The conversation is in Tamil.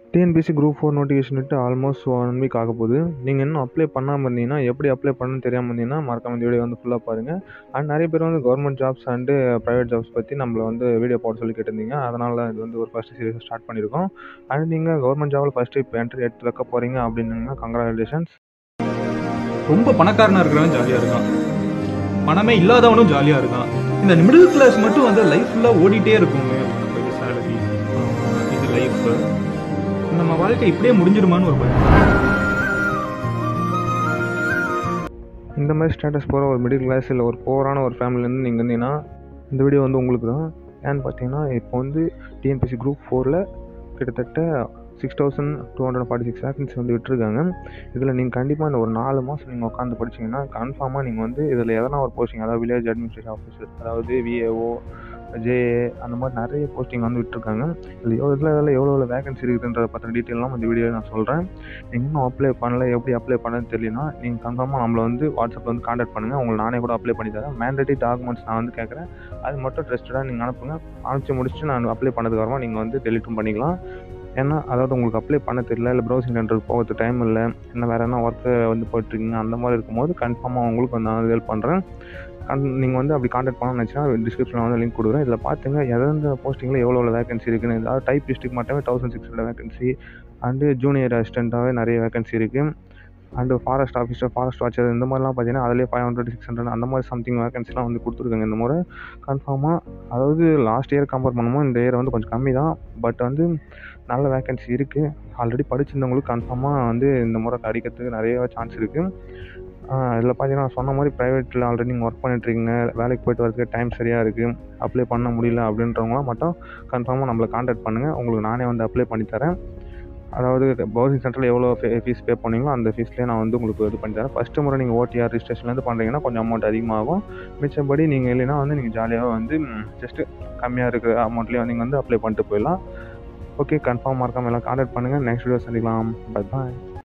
டிஎன்பிஎஸ்சி குரூப் ஃபோர் நோட்டிஃபிகேஷன் விட்டு ஆல்மோஸ்ட் ஒன் வீக் ஆக போகுது நீங்கள் இன்னும் அப்ளை பண்ணாமல் இருந்தீங்கன்னா எப்படி அப்ளை பண்ணணும்னு தெரியாமல் இருந்தீங்கன்னா மறக்காம இந்த வீடியோ வந்து ஃபுல்லாக பாருங்கள் அண்ட் நிறைய பேர் வந்து government jobs and private jobs பற்றி நம்மளை வந்து வீடியோ போட சொல்லி கேட்டிருந்தீங்க அதனால தான் இது வந்து ஒரு ஃபஸ்ட்டு சீரியஸாக ஸ்டார்ட் பண்ணியிருக்கோம் அண்ட் நீங்கள் கவர்மெண்ட் ஜாபில் ஃபஸ்ட்டு இப்போ என்ட்ரி எடுத்து வைக்க போகிறீங்க அப்படின்னா கங்க்ராச்சுலேஷன்ஸ் ரொம்ப பணக்காரனா இருக்கிறவன் ஜாலியாக இருக்கான் பணமே இல்லாதவனும் ஜாலியாக இருக்கான் இந்த மிடில் கிளாஸ் மட்டும் வந்து லைஃப் ஃபுல்லாக ஓடிட்டே இருக்குமே இது சேலரி இது லைஃப் நம்ம வாழ்க்கை இப்படியே முடிஞ்சிருமான்னு ஒரு பயம் இந்த மாதிரி ஸ்டேட்டஸ் போகிற ஒரு மிடில் கிளாஸ் இல்லை ஒரு போரான ஒரு ஃபேமிலிலேருந்து நீங்கள் இருந்தீங்கன்னா இந்த வீடியோ வந்து உங்களுக்கு தான் ஏன்னு பார்த்தீங்கன்னா இப்போ வந்து டிஎன்பிசி குரூப் ஃபோரில் கிட்டத்தட்ட six thousand two hundred forty six vacancy வந்து விட்டுருக்காங்க இதில் நீங்கள் கண்டிப்பாக இந்த ஒரு நாலு மாதம் நீங்கள் உட்காந்து படிச்சீங்கன்னா கன்ஃபார்மாக நீங்கள் வந்து இதில் எதனா ஒரு போஸ்டிங் அதாவது வில்லேஜ் அட்மினிஸ்ட்ரேஷன் ஆஃபீஸர் அதாவது விஏஓ ஜேஏ அந்த மாதிரி நிறைய போஸ்டிங் வந்து விட்டுருக்காங்க இதில் எவ்வளோ இதில் இதில் எவ்வளோ எவ்வளோ வேகன்சி இருக்குதுன்றத பற்றின டீட்டெயிலாம் இந்த வீடியோவில் நான் சொல்கிறேன் நீங்கள் இன்னும் அப்ளை பண்ணல எப்படி அப்ளை பண்ணன்னு தெரியலனா நீங்கள் கன்ஃபார்மாக நம்மளை வந்து வாட்ஸ்அப்பில் வந்து காண்டாக்ட் பண்ணுங்கள் உங்களை நானே கூட அப்ளை பண்ணி தரேன் மேண்டேட்டரி டாக்குமெண்ட்ஸ் நான் வந்து கேட்குறேன் அது மட்டும் ட்ரஸ்டடாக நீங்கள் அனுப்புங்க அனுப்பிச்சு முடிச்சுட்டு நான் அப்ளை பண்ணதுக்கு அப்புறமா நீங்கள் வந்து டெலிட்டும் பண்ணிக்கலாம் ஏன்னா அதாவது உங்களுக்கு அப்ளை பண்ண தெரியல இல்லை ப்ரௌசிங் சென்டருக்கு போகிறது டைம் இல்லை இல்லை வேறு என்ன ஒர்க்கு வந்து போயிட்டுருக்கீங்க அந்த மாதிரி இருக்கும்போது கன்ஃபார்மாக உங்களுக்கு வந்து நான் ஹெல்ப் பண்ணுறேன் கன் நீங்கள் வந்து அப்படி காண்டாக்ட் பண்ணணும்னு நினச்சினா டிஸ்கிரிப்ஷனில் வந்து லிங்க் கொடுக்குறேன் இதில் பார்த்துங்க எந்தெந்த போஸ்டிங்கில் எவ்வளோ எவ்வளோ வேகன்சி இருக்குன்னு அதாவது டைப் டிஸ்ட்ரிக் மட்டுமே thousand six hundred vacancy and junior அசிஸ்டண்ட்டாகவே நிறைய வேகன்சி இருக்குது and forest officer forest watcher இந்த மாதிரிலாம் பார்த்தீங்கன்னா அதிலே ஃபைவ் ஹண்ட்ரட் சிக்ஸ் ஹண்ட்ரட் அந்த மாதிரி சம்திங் வேகன்சிலாம் வந்து கொடுத்துருக்காங்க இந்த முறை கன்ஃபார்மாக அதாவது லாஸ்ட் இயர் கம்பேர் பண்ணும்போது இந்த இயர் வந்து கொஞ்சம் கம்மி தான் பட் வந்து நல்ல வேகன்சி இருக்குது ஆல்ரெடி படிச்சிருந்தவங்களுக்கு கன்ஃபார்மாக வந்து இந்த முறை கிடைக்கிறதுக்கு நிறைய சான்ஸ் இருக்குது இதில் பார்த்தீங்கன்னா நான் சொன்ன மாதிரி ப்ரைவேட்டில் ஆல்ரெடி நீங்கள் ஒர்க் பண்ணிட்டுருக்கீங்க வேலைக்கு போயிட்டு வரதுக்கு டைம் சரியாக இருக்குது அப்ளை பண்ண முடியல அப்படின்றவங்களாம் மட்டும் கன்ஃபார்மாக நம்மளை காண்டாக்ட் பண்ணுங்கள் உங்களுக்கு நானே வந்து அப்ளை பண்ணித்தரேன் அதாவது பவுசிங் சென்டரில் எவ்வளோ ஃபீஸ் பே பண்ணீங்களோ அந்த ஃபீஸ்லேயே நான் வந்து உங்களுக்கு இது பண்ணி தரேன் ஃபஸ்ட்டு முறை நீங்கள் ஓடிஆர் ரிஜிஸ்ட்ரேஷன்லேருந்து பண்ணுறீங்கன்னா கொஞ்சம் அமௌண்ட் அதிகமாகும் மிச்சப்படி நீங்கள் இல்லைன்னா வந்து நீங்கள் ஜாலியாக வந்து ஜஸ்ட்டு கம்மியாக இருக்கிற அமௌண்ட்லேயே நீங்கள் வந்து அப்ளை பண்ணிட்டு போயிடலாம் ஓகே கன்ஃபார்ம் மறக்காமல் எல்லாம் காண்டாக்ட் பண்ணுங்கள் நெக்ஸ்ட் வீடியோ சந்திக்கலாம் பை பாய்